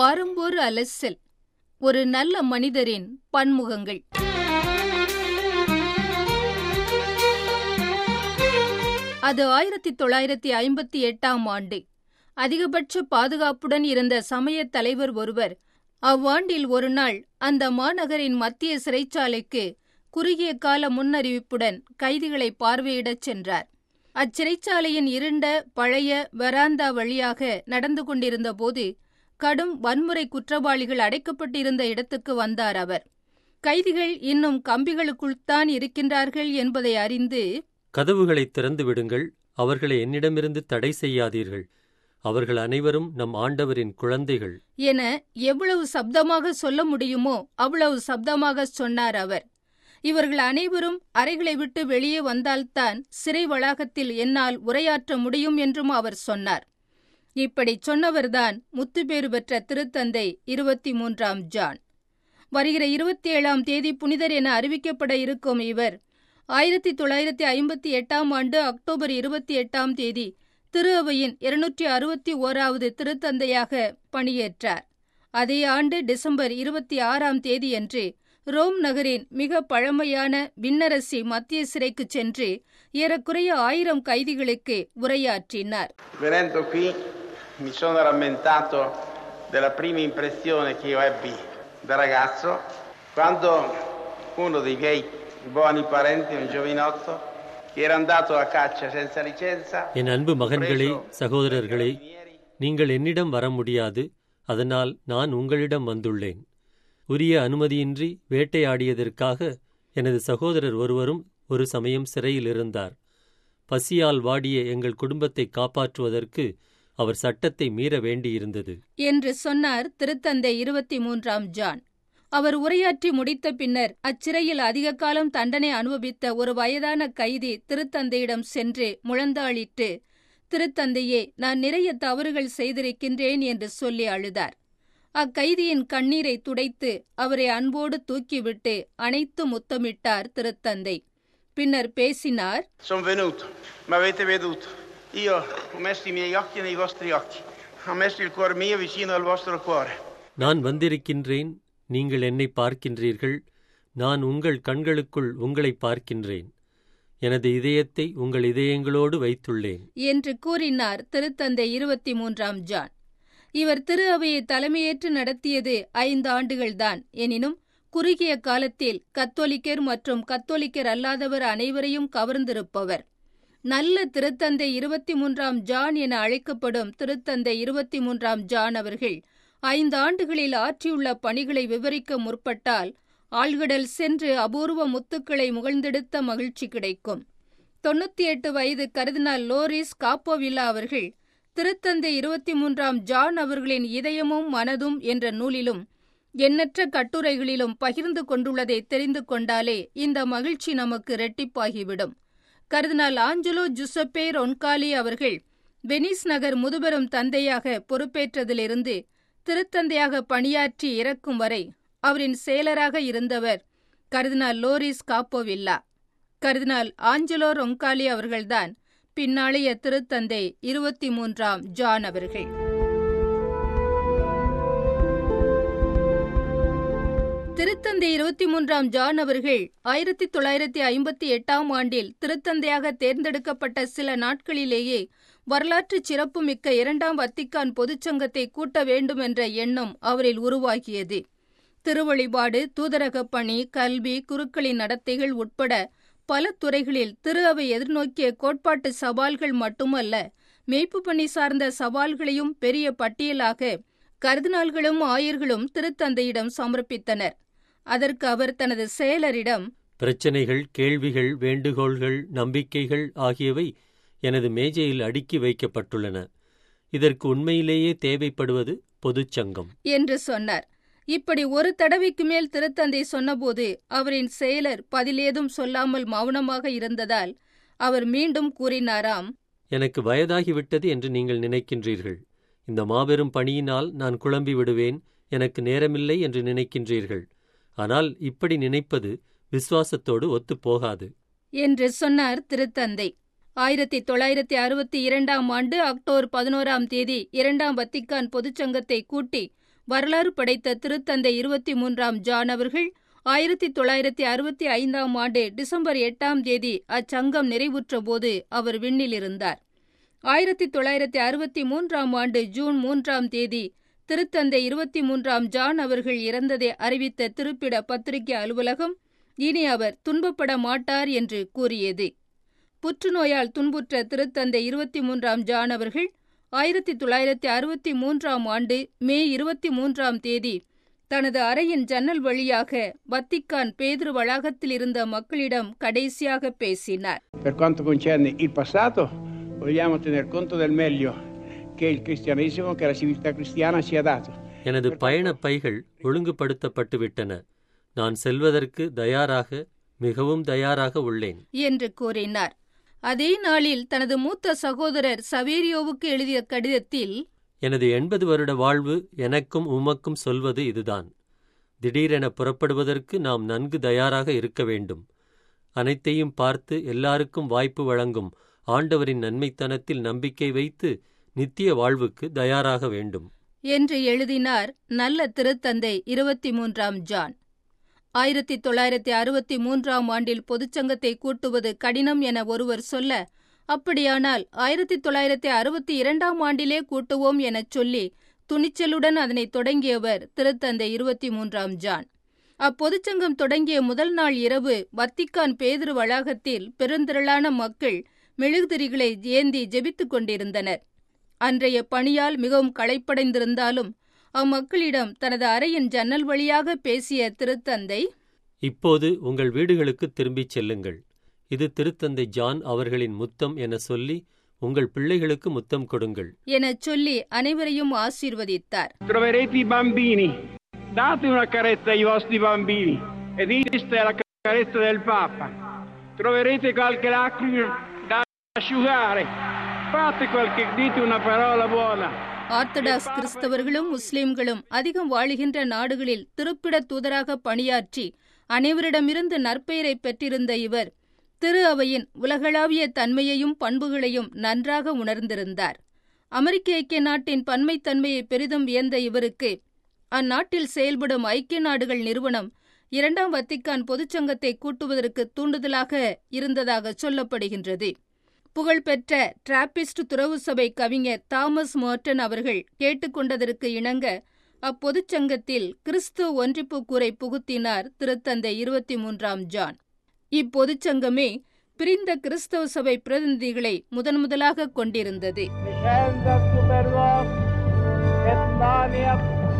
வாரம்போர் அலசல் ஒரு நல்ல மனிதரின் பன்முகங்கள் அது ஆயிரத்தி தொள்ளாயிரத்தி ஐம்பத்தி எட்டாம் ஆண்டு அதிகபட்ச பாதுகாப்புடன் இருந்த சமயத் தலைவர் ஒருவர் அவ்வாண்டில் ஒருநாள் அந்த மாநகரின் மத்திய சிறைச்சாலைக்கு குறுகிய கால முன்னறிவிப்புடன் கைதிகளை பார்வையிடச் சென்றார் அச்சிறைச்சாலையின் இருண்ட பழைய வராந்தா வழியாக நடந்து கொண்டிருந்தபோது கடும் வன்முறை குற்றவாளிகள் அடைக்கப்பட்டிருந்த இடத்துக்கு வந்தார் அவர் கைதிகள் இன்னும் கம்பிகளுக்குள்தான் இருக்கின்றார்கள் என்பதை அறிந்து கதவுகளை திறந்து விடுங்கள் அவர்களை என்னிடமிருந்து தடை செய்யாதீர்கள் அவர்கள் அனைவரும் நம் ஆண்டவரின் குழந்தைகள் என எவ்வளவு சப்தமாக சொல்ல முடியுமோ அவ்வளவு சப்தமாக சொன்னார் அவர் இவர்கள் அனைவரும் அறைகளை விட்டு வெளியே வந்தால்தான் சிறை வளாகத்தில் என்னால் உரையாற்ற முடியும் என்றும் அவர் சொன்னார் இப்படி சொன்னவர்தான் முத்துப்பேறு பெற்ற திருத்தந்தை இருபத்தி மூன்றாம் ஜான் வருகிற இருபத்தி ஏழாம் தேதி புனிதர் என அறிவிக்கப்பட இருக்கும் இவர் ஆயிரத்தி தொள்ளாயிரத்தி ஐம்பத்தி எட்டாம் ஆண்டு அக்டோபர் இருபத்தி எட்டாம் தேதி திரு அவையின் இருநூற்றி அறுபத்தி ஓராவது திருத்தந்தையாக பணியேற்றார் அதே ஆண்டு டிசம்பர் இருபத்தி ஆறாம் தேதியன்று ரோம் நகரின் மிக பழமையான விண்ணரசி மத்திய சிறைக்கு சென்று ஏறக்குறைய ஆயிரம் கைதிகளுக்கு உரையாற்றினார் Venendo qui mi sono rammentato della prima impressione che io ebbi da ragazzo quando uno dei miei buoni parenti, un giovinotto, che era andato a caccia senza licenza, என் அன்பு மகன்களே preso dai சகோதரர்களே carabinieri, நீங்கள் என்னிடம் வர முடியாது அதனால் நான் உங்களிடம் வந்துள்ளேன் உரிய அனுமதியின்றி வேட்டையாடியதற்காக எனது சகோதரர் ஒருவரும் ஒரு சமயம் சிறையில் இருந்தார் பசியால் வாடிய எங்கள் குடும்பத்தை காப்பாற்றுவதற்கு அவர் சட்டத்தை மீற வேண்டியிருந்தது என்று சொன்னார் திருத்தந்தை இருபத்தி மூன்றாம் ஜான் அவர் உரையாற்றி முடித்த பின்னர் அச்சிறையில் அதிக காலம் தண்டனை அனுபவித்த ஒரு வயதான கைதி திருத்தந்தையிடம் சென்று முழந்தாளிட்டு திருத்தந்தையே நான் நிறைய தவறுகள் செய்திருக்கின்றேன் என்று சொல்லி அழுதார் அக்கைதியின் கண்ணீரை துடைத்து அவரை அன்போடு தூக்கிவிட்டு அணைத்து முத்தமிட்டார் திருத்தந்தை பின்னர் பேசினார் Sono venuto, mi avete veduto. Io ho messo i miei occhi nei vostri occhi, ho messo il cuore mio vicino al vostro cuore. நான் வந்திருக்கின்றேன் நீங்கள் என்னை பார்க்கின்றீர்கள் நான் உங்கள் கண்களுக்குள் உங்களை பார்க்கின்றேன் எனது இதயத்தை உங்கள் இதயங்களோடு வைத்துள்ளேன் என்று கூறினார் திருத்தந்தை இருபத்தி மூன்றாம் ஜான் இவர் திரு அவையை தலைமையேற்று நடத்தியது ஐந்து ஆண்டுகள்தான் எனினும் குறுகிய காலத்தில் கத்தோலிக்கர் மற்றும் கத்தோலிக்கர் அல்லாதவர் அனைவரையும் கவர்ந்திருப்பவர் நல்ல திருத்தந்தை இருபத்தி மூன்றாம் ஜான் என அழைக்கப்படும் திருத்தந்தை இருபத்தி மூன்றாம் ஜான் அவர்கள் ஐந்து ஆண்டுகளில் ஆற்றியுள்ள பணிகளை விவரிக்க முற்பட்டால் ஆழ்கடல் சென்று அபூர்வ முத்துக்களை முகழ்ந்தெடுத்த மகிழ்ச்சி கிடைக்கும் தொண்ணூத்தி எட்டு வயது கருதினால் லோரிஸ் காப்போவில்லா அவர்கள் திருத்தந்தை இருபத்தி மூன்றாம் ஜான் அவர்களின் இதயமும் மனதும் என்ற நூலிலும் எண்ணற்ற கட்டுரைகளிலும் பகிர்ந்து கொண்டுள்ளதை தெரிந்து கொண்டாலே இந்த மகிழ்ச்சி நமக்கு இரட்டிப்பாகிவிடும் கருதினால் ஆஞ்சலோ ஜுசப்பே ரொன்காலி அவர்கள் வெனிஸ் நகர் முதுபெரும் தந்தையாக பொறுப்பேற்றதிலிருந்து திருத்தந்தையாக பணியாற்றி இறக்கும் வரை அவரின் செயலராக இருந்தவர் கருதினால் லோரிஸ் காப்போவில்லா கருதினால் ஆஞ்சலோ ரொங்காலி அவர்கள்தான் பின்னாளைய திருத்தந்தை இருபத்தி மூன்றாம் ஜான் அவர்கள் திருத்தந்தை இருபத்தி மூன்றாம் ஜான் அவர்கள் ஆயிரத்தி தொள்ளாயிரத்தி ஐம்பத்தி எட்டாம் ஆண்டில் திருத்தந்தையாக தேர்ந்தெடுக்கப்பட்ட சில நாட்களிலேயே வரலாற்று சிறப்புமிக்க இரண்டாம் வத்திக்கான் பொதுச்சங்கத்தை கூட்ட வேண்டும் என்ற எண்ணம் அவரில் உருவாகியது திருவழிபாடு தூதரகப் பணி கல்வி குருக்களின் நடத்தைகள் உட்பட பல துறைகளில் திரு அவை எதிர்நோக்கிய கோட்பாட்டு சவால்கள் மட்டுமல்ல மேய்ப்பு பணி சார்ந்த சவால்களையும் பெரிய பட்டியலாக கருதினால்களும் ஆயர்களும் திருத்தந்தையிடம் சமர்ப்பித்தனர் அதற்கு அவர் தனது செயலரிடம் பிரச்சனைகள் கேள்விகள் வேண்டுகோள்கள் நம்பிக்கைகள் ஆகியவை எனது மேஜையில் அடுக்கி வைக்கப்பட்டுள்ளன இதற்கு உண்மையிலேயே தேவைப்படுவது பொதுச்சங்கம் என்று சொன்னார் இப்படி ஒரு தடவைக்கு மேல் திருத்தந்தை சொன்னபோது அவரின் செயலர் பதிலேதும் சொல்லாமல் மௌனமாக இருந்ததால் அவர் மீண்டும் கூறினாராம் எனக்கு வயதாகிவிட்டது என்று நீங்கள் நினைக்கின்றீர்கள் இந்த மாபெரும் பணியினால் நான் குழம்பி விடுவேன் எனக்கு நேரமில்லை என்று நினைக்கின்றீர்கள் ஆனால் இப்படி நினைப்பது விசுவாசத்தோடு ஒத்துப்போகாது என்று சொன்னார் திருத்தந்தை ஆயிரத்தி தொள்ளாயிரத்தி அறுபத்தி இரண்டாம் ஆண்டு அக்டோபர் பதினோராம் தேதி இரண்டாம் வத்திக்கான் பொதுச்சங்கத்தை கூட்டி வரலாறு படைத்த திருத்தந்தை இருபத்தி மூன்றாம் ஜான் அவர்கள் ஆயிரத்தி தொள்ளாயிரத்தி அறுபத்தி ஐந்தாம் ஆண்டு டிசம்பர் எட்டாம் தேதி அச்சங்கம் நிறைவுற்ற போது அவர் விண்ணில் இருந்தார் ஆயிரத்தி தொள்ளாயிரத்தி அறுபத்தி மூன்றாம் ஆண்டு ஜூன் மூன்றாம் தேதி திருத்தந்தை இருபத்தி மூன்றாம் ஜான் அவர்கள் இறந்ததை அறிவித்த திருப்பிட பத்திரிகை அலுவலகம் இனி அவர் துன்பப்பட மாட்டார் என்று கூறியது புற்றுநோயால் துன்புற்ற திருத்தந்தை இருபத்தி மூன்றாம் ஜான் அவர்கள் ஆயிரத்தி தொள்ளாயிரத்தி அறுபத்தி மூன்றாம் ஆண்டு மே இருபத்தி மூன்றாம் தேதி தனது அறையின் ஜன்னல் வழியாக வத்திக்கான் பேதுரு வளாகத்தில் இருந்த மக்களிடம் கடைசியாக பேசினார் Per quanto concerne il passato, vogliamo tener conto del meglio che il cristianesimo, che la civiltà cristiana ci ha dato. எனது பயணப் பைகள் ஒழுங்குபடுத்தப்பட்டு விட்டன நான் செல்வதற்கு தயாராக மிகவும் தயாராக உள்ளேன் என்று கூறினார் அதே நாளில் தனது மூத்த சகோதரர் சவேரியோவுக்கு எழுதிய கடிதத்தில் எனது எண்பது வருட வாழ்வு எனக்கும் உமக்கும் சொல்வது இதுதான் திடீரென புறப்படுவதற்கு நாம் நன்கு தயாராக இருக்க வேண்டும் அனைத்தையும் பார்த்து எல்லாருக்கும் வாய்ப்பு வழங்கும் ஆண்டவரின் நன்மைத்தனத்தில் நம்பிக்கை வைத்து நித்திய வாழ்வுக்கு தயாராக வேண்டும் என்று எழுதினார் நல்ல திருத்தந்தை இருபத்தி மூன்றாம் ஜான் ஆயிரத்தி தொள்ளாயிரத்தி அறுபத்தி மூன்றாம் ஆண்டில் பொதுச்சங்கத்தை கூட்டுவது கடினம் என ஒருவர் சொல்ல அப்படியானால் ஆயிரத்தி தொள்ளாயிரத்தி அறுபத்தி இரண்டாம் ஆண்டிலே கூட்டுவோம் எனச் சொல்லி துணிச்சலுடன் அதனை தொடங்கியவர் திருத்தந்தை இருபத்தி மூன்றாம் ஜான் அப்பொதுச்சங்கம் தொடங்கிய முதல் நாள் இரவு வத்திக்கான் பேதுரு வளாகத்தில் பெருந்திரளான மக்கள் மெழுகுதிரிகளை ஏந்தி ஜெபித்துக் கொண்டிருந்தனர் அன்றைய பணியால் மிகவும் களைப்படைந்திருந்தாலும் அம்மக்களிடம் தனது அறையின் ஜன்னல் வழியாக பேசிய திருத்தந்தை இப்போது உங்கள் வீடுகளுக்கு திரும்பிச் செல்லுங்கள் இது திருத்தந்தை ஜான் அவர்களின் முத்தம் என சொல்லி உங்கள் பிள்ளைகளுக்கு முத்தம் கொடுங்கள் எனச் சொல்லி அனைவரையும் ஆசீர்வதித்தார் Troverete i bambini, date una carezza ai vostri bambini e dite è la carezza del Papa. Troverete qualche lacrima da asciugare, fate qualche, dite una parola buona. Orthodox கிறிஸ்தவர்களும் முஸ்லிம்களும் அதிகம் வாழுகின்ற நாடுகளில் திருப்பிட தூதராக பணியாற்றி அனைவரிடமிருந்து நற்பெயரை பெற்றிருந்த இவர் திரு அவையின் உலகளாவிய தன்மையையும் பண்புகளையும் நன்றாக உணர்ந்திருந்தார் அமெரிக்க ஐக்கிய நாட்டின் பன்மைத்தன்மையை பெரிதும் வியந்த இவருக்கு அந்நாட்டில் செயல்படும் ஐக்கிய நாடுகள் நிறுவனம் இரண்டாம் வத்திக்கான் பொதுச்சங்கத்தை கூட்டுவதற்கு தூண்டுதலாக இருந்ததாக சொல்லப்படுகின்றது புகழ்பெற்ற டிராப்பிஸ்ட் துறவு சபை கவிஞர் தாமஸ் மோர்டன் அவர்கள் கேட்டுக்கொண்டதற்கு இணங்க அப்பொதுச்சங்கத்தில் கிறிஸ்துவ ஒன்றிப்பு கூரை புகுத்தினார் திருத்தந்தை இருபத்தி மூன்றாம் ஜான் இப்பொதுச்சங்கமே பிரிந்த கிறிஸ்தவ சபை பிரதிநிதிகளை முதன் முதலாக கொண்டிருந்தது Descenda super vos, et mania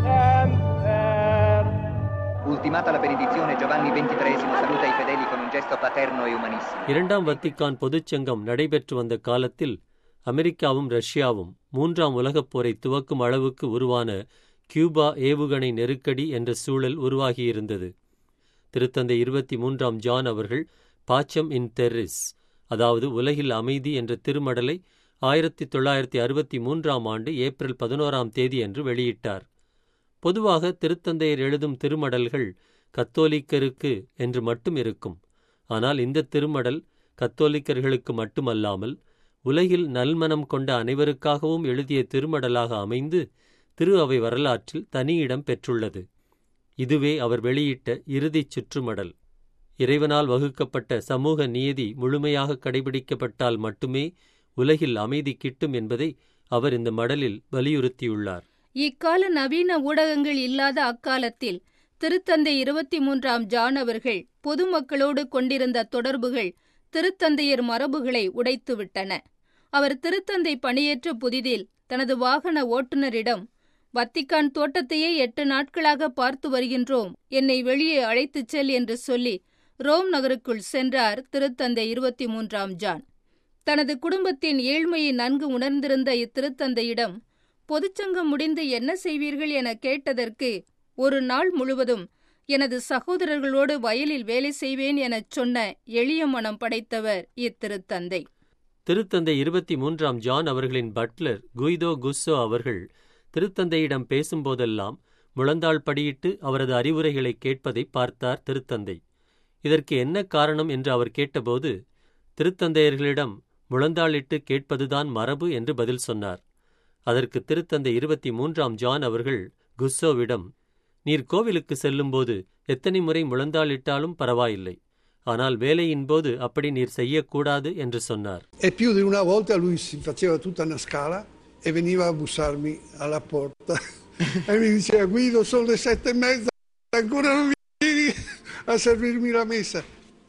semper. Ultimata la benedizione, Giovanni XXIII saluta i fedeli con un gesto paterno e umanissimo. இரண்டாம் வத்திக்கான் பொதுச்சங்கம் நடைபெற்று வந்த காலத்தில் அமெரிக்காவும் ரஷ்யாவும் மூன்றாம் உலகப் போரை துவக்கும் அளவுக்கு உருவான கியூபா ஏவுகணை நெருக்கடி என்ற சூழல் உருவாகியிருந்தது திருத்தந்தை இருபத்தி மூன்றாம் ஜான் அவர்கள் பாச்சம் இன் தெர்ரிஸ் அதாவது உலகில் அமைதி என்ற திருமடலை ஆயிரத்தி தொள்ளாயிரத்தி அறுபத்தி மூன்றாம் ஆண்டு ஏப்ரல் பதினோராம் தேதி அன்று வெளியிட்டார் பொதுவாக திருத்தந்தையர் எழுதும் திருமடல்கள் கத்தோலிக்கருக்கு என்று மட்டும் இருக்கும் ஆனால் இந்த திருமடல் கத்தோலிக்கர்களுக்கு மட்டுமல்லாமல் உலகில் நல்மனம் கொண்ட அனைவருக்காகவும் எழுதிய திருமடலாக அமைந்து திரு அவை வரலாற்றில் தனி இடம் பெற்றுள்ளது இதுவே அவர் வெளியிட்ட இறுதிச் சுற்றுமடல் இறைவனால் வகுக்கப்பட்ட சமூக நீதி முழுமையாக கடைபிடிக்கப்பட்டால் மட்டுமே உலகில் அமைதி கிட்டும் என்பதை அவர் இந்த மடலில் வலியுறுத்தியுள்ளார் இக்கால நவீன ஊடகங்கள் இல்லாத அக்காலத்தில் திருத்தந்தை இருபத்தி மூன்றாம் ஜான் அவர்கள் பொதுமக்களோடு கொண்டிருந்த தொடர்புகள் திருத்தந்தையர் மரபுகளை உடைத்துவிட்டன அவர் திருத்தந்தை பணியேற்ற புதிதில் தனது வாகன ஓட்டுநரிடம் வத்திக்கான் தோட்டத்தையே எட்டு நாட்களாக பார்த்து வருகின்றோம் என்னை வெளியே அழைத்துச் செல் என்று சொல்லி ரோம் நகருக்குள் சென்றார் திருத்தந்தை இருபத்தி மூன்றாம் ஜான் தனது குடும்பத்தின் ஏழ்மையை நன்கு உணர்ந்திருந்த இத்திருத்தந்தையிடம் பொதுச்சங்கம் முடிந்து என்ன செய்வீர்கள் என கேட்டதற்கு ஒரு நாள் முழுவதும் எனது சகோதரர்களோடு வயலில் வேலை செய்வேன் எனச் சொன்ன எளிய மனம் படைத்தவர் இத்திருத்தந்தை திருத்தந்தை இருபத்தி மூன்றாம் ஜான் அவர்களின் பட்லர் குய்தோ குஸ்ஸோ அவர்கள் திருத்தந்தையிடம் பேசும்போதெல்லாம் முழந்தாள் படியிட்டு அவரது அறிவுரைகளை கேட்பதை பார்த்தார் திருத்தந்தை இதற்கு என்ன காரணம் என்று அவர் கேட்டபோது திருத்தந்தையர்களிடம் முழந்தாளிட்டு கேட்பதுதான் மரபு என்று பதில் சொன்னார் அதற்கு திருத்தந்தை இருபத்தி மூன்றாம் ஜான் அவர்கள் குஸ்ஸோவிடம் நீர் கோவிலுக்கு செல்லும்போது எத்தனை முறை முழந்தாளிட்டாலும் பரவாயில்லை ஆனால் வேலையின் போது அப்படி நீர் செய்யக்கூடாது என்று சொன்னார் E più di una volta lui si faceva tutta una scala e veniva a bussarmi alla porta e mi diceva Guido sono le sette e mezza, ancora non vieni a servirmi la messa.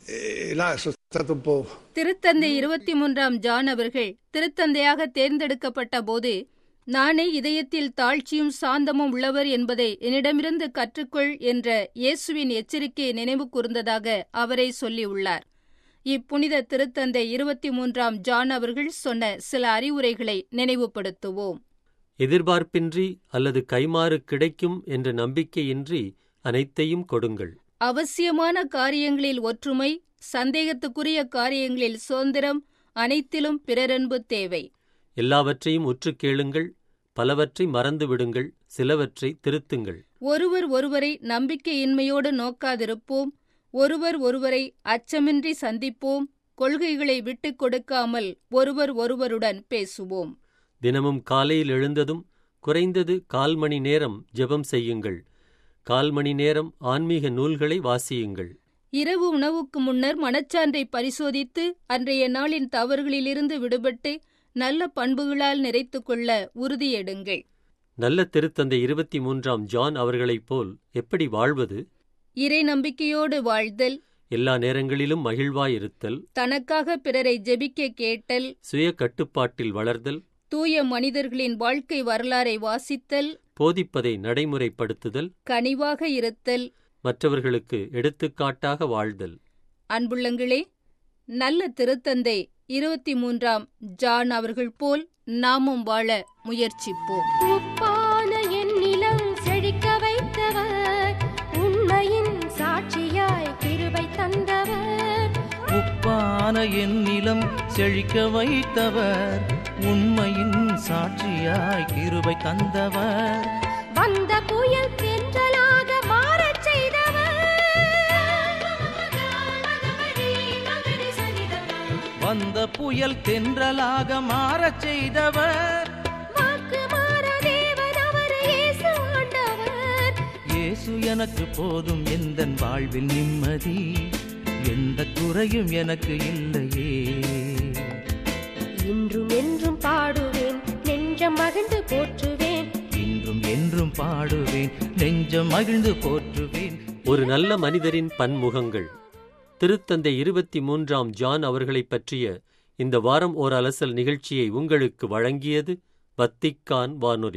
E là sono stato un po'... திருத்தந்தை இருபத்தி மூன்றாம் John அவர்கள் திருத்தந்தையாக தேர்ந்தெடுக்கப்பட்ட போது நானே இதயத்தில் தாழ்ச்சியும் சாந்தமும் உள்ளவர் என்பதை என்னிடமிருந்து கற்றுக்கொள் என்ற இயேசுவின் எச்சரிக்கையை நினைவு கூர்ந்ததாக அவரே சொல்லியுள்ளார் இப்புனித திருத்தந்தை இருபத்தி மூன்றாம் ஜான் அவர்கள் சொன்ன சில அறிவுரைகளை நினைவுபடுத்துவோம் எதிர்பார்ப்பின்றி அல்லது கைமாறு கிடைக்கும் என்ற நம்பிக்கையின்றி அனைத்தையும் கொடுங்கள் அவசியமான காரியங்களில் ஒற்றுமை சந்தேகத்துக்குரிய காரியங்களில் சுதந்திரம் அனைத்திலும் பிறரன்பு தேவை எல்லாவற்றையும் உற்றுக் கேளுங்கள் பலவற்றை மறந்து விடுங்கள் சிலவற்றை திருத்துங்கள் ஒருவர் ஒருவரை நம்பிக்கையின்மையோடு நோக்காதிருப்போம் ஒருவர் ஒருவரை அச்சமின்றி சந்திப்போம் கொள்கைகளை விட்டுக் கொடுக்காமல் ஒருவர் ஒருவருடன் பேசுவோம் தினமும் காலையில் எழுந்ததும் குறைந்தது கால் மணி நேரம் ஜெபம் செய்யுங்கள் கால் மணி நேரம் ஆன்மீக நூல்களை வாசியுங்கள் இரவு உணவுக்கு முன்னர் மனச்சான்றை பரிசோதித்து அன்றைய நாளின் தவறுகளிலிருந்து விடுபட்டு நல்ல பண்புகளால் நிறைத்துக் கொள்ள உறுதியெடுங்கள் நல்ல திருத்தந்தை இருபத்தி மூன்றாம் ஜான் அவர்களைப் போல் எப்படி வாழ்வது இறை நம்பிக்கையோடு வாழ்தல் எல்லா நேரங்களிலும் மகிழ்வாயிருத்தல் தனக்காக பிறரை ஜெபிக்க கேட்டல் சுய கட்டுப்பாட்டில் வளர்தல் தூய மனிதர்களின் வாழ்க்கை வரலாறை வாசித்தல் போதிப்பதை நடைமுறைப்படுத்துதல் கனிவாக இருத்தல் மற்றவர்களுக்கு எடுத்துக்காட்டாக வாழ்தல் அன்புள்ளங்களே நல்ல திருத்தந்தை இருபத்தி மூன்றாம் ஜான் அவர்கள் போல் நாமும் வாழ முயற்சிப்போம் உப்பான என் நிலம் செழிக்க வைத்தவர் உண்மையின் சாட்சியாய் கிருபை தந்தவர் உப்பான என் நிலம் செழிக்க வைத்தவர் உண்மையின் சாட்சியாய் கிருபை தந்தவர் வந்த புயல் தென்றலாக மாறச் செய்தவர் வந்த புயல் தென்றலாக மாறச் செய்தவர் வாக்கு மாற தேவன் அவர் இயேசு ஆண்டவர் இயேசு எனக்கு போதும் எந்த வாழ்வில் நிம்மதி எந்த குறையும் எனக்கு இல்லையே இன்றும் என்றும் பாடுவேன் நெஞ்சம் மகிழ்ந்து போற்றுவேன் இன்றும் என்றும் பாடுவேன் நெஞ்சம் மகிழ்ந்து போற்றுவேன் ஒரு நல்ல மனிதரின் பன்முகங்கள் திருத்தந்தை இருபத்தி மூன்றாம் ஜான் அவர்களைப் பற்றிய இந்த வாரம் ஓர் அலசல் நிகழ்ச்சியை உங்களுக்கு வழங்கியது வத்திக்கான் வானொலி